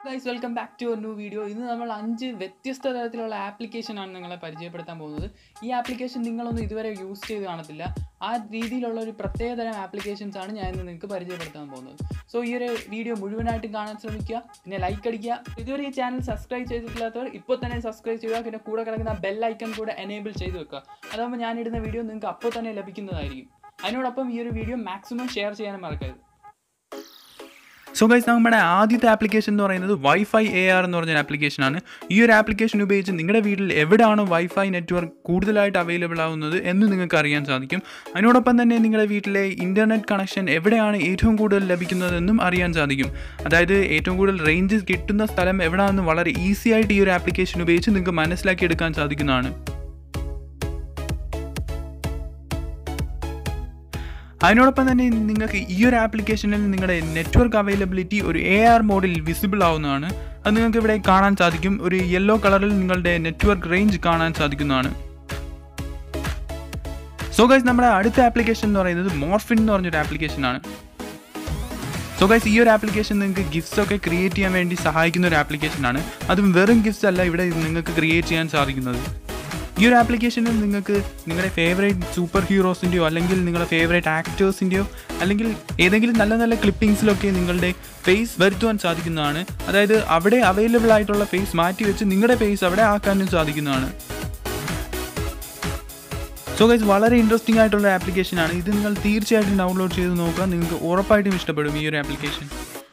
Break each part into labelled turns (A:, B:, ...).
A: guys welcome back to new video ഇന്ന് നമ്മൾ അഞ്ച് വ്യത്യസ്ത തരത്തിലുള്ള ആപ്ലിക്കേഷൻ ആണ് നിങ്ങളെ പരിചയപ്പെടുത്താൻ പോകുന്നത് ഈ ആപ്ലിക്കേഷൻ നിങ്ങളൊന്നും ഇതുവരെ യൂസ് ചെയ്ത് കാണത്തില്ല ആ രീതിയിലുള്ള ഒരു പ്രത്യേക തരം ആപ്ലിക്കേഷൻസ് ആണ് ഞാൻ ഇന്ന് നിങ്ങൾക്ക് പരിചയപ്പെടുത്താൻ പോകുന്നത് സോ ഈ ഒരു വീഡിയോ മുഴുവനായിട്ടും കാണാൻ ശ്രമിക്കുക പിന്നെ ലൈക്ക് അടിക്കുക ഇതുവരെ ഈ ചാനൽ സബ്സ്ക്രൈബ് ചെയ്തിട്ടില്ലാത്തവർ ഇപ്പോൾ തന്നെ സബ്സ്ക്രൈബ് ചെയ്യുക പിന്നെ കൂടെ കിടക്കുന്ന ബെൽ ഐക്കൺ കൂടെ എനേബിൾ ചെയ്ത് വെക്കുക അതാകുമ്പോൾ ഞാനിടുന്ന വീഡിയോ നിങ്ങൾക്ക് അപ്പോൾ തന്നെ ലഭിക്കുന്നതായിരിക്കും അതിനോടൊപ്പം ഈ ഒരു വീഡിയോ മാക്സിമം ഷെയർ ചെയ്യാനും മറക്കരുത്
B: സോ ഗൈസ് നമ്മുടെ ആദ്യത്തെ ആപ്ലിക്കേഷൻ എന്ന് പറയുന്നത് വൈഫൈ എ ആർ എന്ന് പറഞ്ഞ ആപ്ലിക്കേഷൻ ആണ് ഈ ഒരു ആപ്ലിക്കേഷൻ ഉപയോഗിച്ച് നിങ്ങളുടെ വീട്ടിൽ എവിടെയാണോ വൈഫൈ നെറ്റ്വർക്ക് കൂടുതലായിട്ട് അവൈലബിൾ ആവുന്നത് എന്ന് നിങ്ങൾക്ക് അറിയാൻ സാധിക്കും അതിനോടൊപ്പം തന്നെ നിങ്ങളുടെ വീട്ടിലെ ഇൻ്റർനെറ്റ് കണക്ഷൻ എവിടെയാണ് ഏറ്റവും കൂടുതൽ ലഭിക്കുന്നതെന്നും അറിയാൻ സാധിക്കും അതായത് ഏറ്റവും കൂടുതൽ റേഞ്ച് കിട്ടുന്ന സ്ഥലം എവിടെയാണെന്ന് വളരെ ഈസി ആയിട്ട് ഈ ഒരു ആപ്ലിക്കേഷൻ ഉപയോഗിച്ച് നിങ്ങൾക്ക് മനസ്സിലാക്കിയെടുക്കാൻ സാധിക്കുന്നതാണ് അതിനോടൊപ്പം തന്നെ നിങ്ങൾക്ക് ഈ ഒരു ആപ്ലിക്കേഷനിൽ നിങ്ങളുടെ നെറ്റ്വർക്ക് അവൈലബിലിറ്റി ഒരു എ ആർ മോഡിൽ വിസിബിൾ ആവുന്നതാണ് അത് നിങ്ങൾക്ക് ഇവിടെ കാണാൻ സാധിക്കും ഒരു യെല്ലോ കളറിൽ നിങ്ങളുടെ നെറ്റ്വർക്ക് റേഞ്ച് കാണാൻ സാധിക്കുന്നതാണ് സോ ഗൈസ് നമ്മുടെ അടുത്ത ആപ്ലിക്കേഷൻ എന്ന് പറയുന്നത് മോർഫിൻ എന്ന് പറഞ്ഞൊരു ആപ്ലിക്കേഷൻ ആണ് സോ ഗൈസ് ഈ ഒരു ആപ്ലിക്കേഷൻ നിങ്ങൾക്ക് ഗിഫ്റ്റ്സ് ഒക്കെ ക്രിയേറ്റ് ചെയ്യാൻ വേണ്ടി സഹായിക്കുന്ന ഒരു ആപ്ലിക്കേഷൻ ആണ് അതും വെറും ഗിഫ്റ്റ്സ് അല്ല ഇവിടെ നിങ്ങൾക്ക് ക്രിയേറ്റ് ചെയ്യാൻ സാധിക്കുന്നത് ഈ ഒരു ആപ്ലിക്കേഷനിൽ നിങ്ങൾക്ക് നിങ്ങളുടെ ഫേവറേറ്റ് സൂപ്പർ ഹീറോസിൻ്റെയോ അല്ലെങ്കിൽ നിങ്ങളുടെ ഫേവറേറ്റ് ആക്ടേഴ്സിൻ്റെയോ അല്ലെങ്കിൽ ഏതെങ്കിലും നല്ല നല്ല ക്ലിപ്പിംഗ്സിലൊക്കെ നിങ്ങളുടെ ഫേസ് വരുത്തുവാൻ സാധിക്കുന്നതാണ് അതായത് അവിടെ അവൈലബിൾ ആയിട്ടുള്ള ഫേസ് മാറ്റി വെച്ച് നിങ്ങളുടെ ഫേസ് അവിടെ ആക്കാനും സാധിക്കുന്നതാണ് സോ ഗൈസ് വളരെ ഇൻട്രസ്റ്റിംഗ് ആയിട്ടുള്ള ആപ്ലിക്കേഷനാണ് ഇത് നിങ്ങൾ തീർച്ചയായിട്ടും ഡൗൺലോഡ് ചെയ്ത് നോക്കുക നിങ്ങൾക്ക് ഉറപ്പായിട്ടും ഇഷ്ടപ്പെടും ഈ ഒരു ആപ്ലിക്കേഷൻ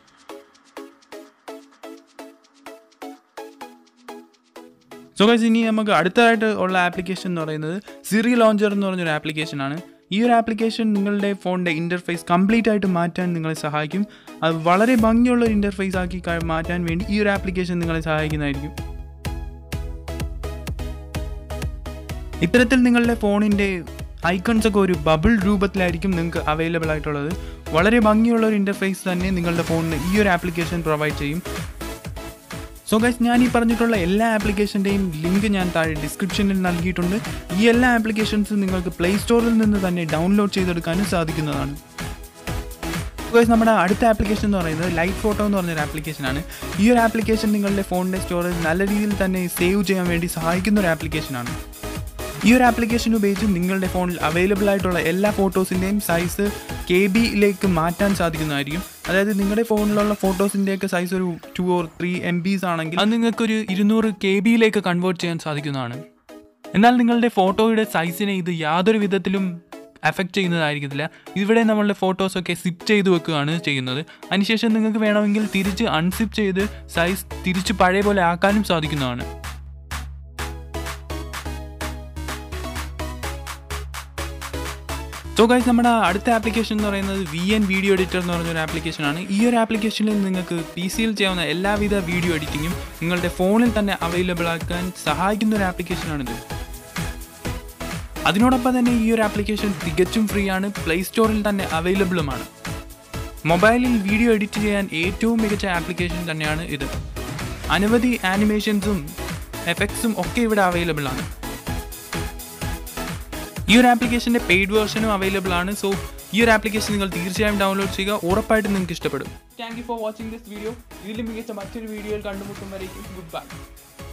B: സോ ഗൈസ് ഇനി നമുക്ക് അടുത്തതായിട്ട് ഉള്ള ആപ്ലിക്കേഷൻ എന്ന് പറയുന്നത് സിറി ലോഞ്ചർ എന്ന് പറഞ്ഞൊരു ആപ്ലിക്കേഷൻ ആണ് ഈ ഒരു ആപ്ലിക്കേഷൻ നിങ്ങളുടെ ഫോണിൻ്റെ ഇൻ്റർഫേസ് കംപ്ലീറ്റ് ആയിട്ട് മാറ്റാൻ നിങ്ങളെ സഹായിക്കും അത് വളരെ ഭംഗിയുള്ള ഒരു ഇൻ്റർഫേസ് ആക്കി ക- മാറ്റാൻ വേണ്ടി ഈ ഒരു ആപ്ലിക്കേഷൻ നിങ്ങളെ സഹായിക്കുന്നതായിരിക്കും ഇത്തരത്തിൽ നിങ്ങളുടെ ഫോണിൻ്റെ ഐക്കൺസ് ഒക്കെ ഒരു ബബിൾ രൂപത്തിലായിരിക്കും നിങ്ങൾക്ക് അവൈലബിൾ ആയിട്ടുള്ളത് വളരെ ഭംഗിയുള്ള ഒരു ഇൻ്റർഫേസ് തന്നെ നിങ്ങളുടെ ഫോണിന് ഈ ഒരു ആപ്ലിക്കേഷൻ പ്രൊവൈഡ് ചെയ്യും സോ ഗൈസ് ഞാൻ ഈ പറഞ്ഞിട്ടുള്ള എല്ലാ ആപ്ലിക്കേഷൻ്റെയും ലിങ്ക് ഞാൻ താഴെ ഡിസ്ക്രിപ്ഷനിൽ നൽകിയിട്ടുണ്ട് ഈ എല്ലാ ആപ്ലിക്കേഷൻസും നിങ്ങൾക്ക് പ്ലേ സ്റ്റോറിൽ നിന്ന് തന്നെ ഡൗൺലോഡ് ചെയ്തെടുക്കാനും സാധിക്കുന്നതാണ് ഗൈസ് നമ്മുടെ അടുത്ത ആപ്ലിക്കേഷൻ എന്ന് പറയുന്നത് ലൈറ്റ് ഫോട്ടോ എന്ന് പറഞ്ഞൊരു ആപ്ലിക്കേഷനാണ് ഈ ഒരു ആപ്ലിക്കേഷൻ നിങ്ങളുടെ ഫോണിൻ്റെ സ്റ്റോറേജ് നല്ല രീതിയിൽ തന്നെ സേവ് ചെയ്യാൻ വേണ്ടി സഹായിക്കുന്ന ഒരു ആപ്ലിക്കേഷനാണ് ഈ ഒരു ആപ്ലിക്കേഷൻ ഉപയോഗിച്ച് നിങ്ങളുടെ ഫോണിൽ അവൈലബിൾ ആയിട്ടുള്ള എല്ലാ ഫോട്ടോസിൻ്റെയും സൈസ് കെ ബിയിലേക്ക് മാറ്റാൻ സാധിക്കുന്നതായിരിക്കും അതായത് നിങ്ങളുടെ ഫോണിലുള്ള ഫോട്ടോസിൻ്റെയൊക്കെ സൈസ് ഒരു two or three M Bs ആണെങ്കിൽ അത് നിങ്ങൾക്കൊരു ഇരുന്നൂറ് കെ ബിയിലേക്ക് കൺവേർട്ട് ചെയ്യാൻ സാധിക്കുന്നതാണ് എന്നാൽ നിങ്ങളുടെ ഫോട്ടോയുടെ സൈസിനെ ഇത് യാതൊരു വിധത്തിലും അഫക്റ്റ് ചെയ്യുന്നതായിരിക്കത്തില്ല ഇവിടെ നമ്മളുടെ ഫോട്ടോസൊക്കെ സിപ്പ് ചെയ്ത് വെക്കുകയാണ് ചെയ്യുന്നത് അതിനുശേഷം നിങ്ങൾക്ക് വേണമെങ്കിൽ തിരിച്ച് അൺസിപ്പ് ചെയ്ത് സൈസ് തിരിച്ച് പഴയ പോലെ ആക്കാനും സാധിക്കുന്നതാണ് സോ ഗൈസ് നമ്മുടെ അടുത്ത ആപ്ലിക്കേഷൻ എന്ന് പറയുന്നത് വി എൻ വീഡിയോ എഡിറ്റർ എന്ന് പറഞ്ഞൊരു ആപ്ലിക്കേഷനാണ് ഈ ഒരു ആപ്ലിക്കേഷനിൽ നിങ്ങൾക്ക് പി സിയിൽ ചെയ്യാവുന്ന എല്ലാവിധ വീഡിയോ എഡിറ്റിങ്ങും നിങ്ങളുടെ ഫോണിൽ തന്നെ അവൈലബിൾ ആക്കാൻ സഹായിക്കുന്ന ഒരു ആപ്ലിക്കേഷനാണിത് അതിനോടൊപ്പം തന്നെ ഈ ഒരു ആപ്ലിക്കേഷൻ തികച്ചും ഫ്രീ ആണ് പ്ലേ സ്റ്റോറിൽ തന്നെ അവൈലബിളുമാണ് മൊബൈലിൽ വീഡിയോ എഡിറ്റ് ചെയ്യാൻ ഏറ്റവും മികച്ച ആപ്ലിക്കേഷൻ തന്നെയാണ് ഇത് അനവധി ആനിമേഷൻസും എഫക്ട്സും ഒക്കെ ഇവിടെ അവൈലബിൾ ആണ് ഈ ഒരു ആപ്ലിക്കേഷൻ്റെ പെയ്ഡ് വേർഷനും അവൈലബിൾ ആണ് സോ ഈ ഒരു ആപ്ലിക്കേഷൻ നിങ്ങൾ തീർച്ചയായും ഡൗൺലോഡ് ചെയ്യുക ഉറപ്പായിട്ടും നിങ്ങൾക്ക് ഇഷ്ടപ്പെടും
A: thank you for watching this video ഇതിലും മികച്ച മറ്റൊരു വീഡിയോയിൽ കണ്ടുമുട്ടും വരേക്കും ഗുഡ് ബൈ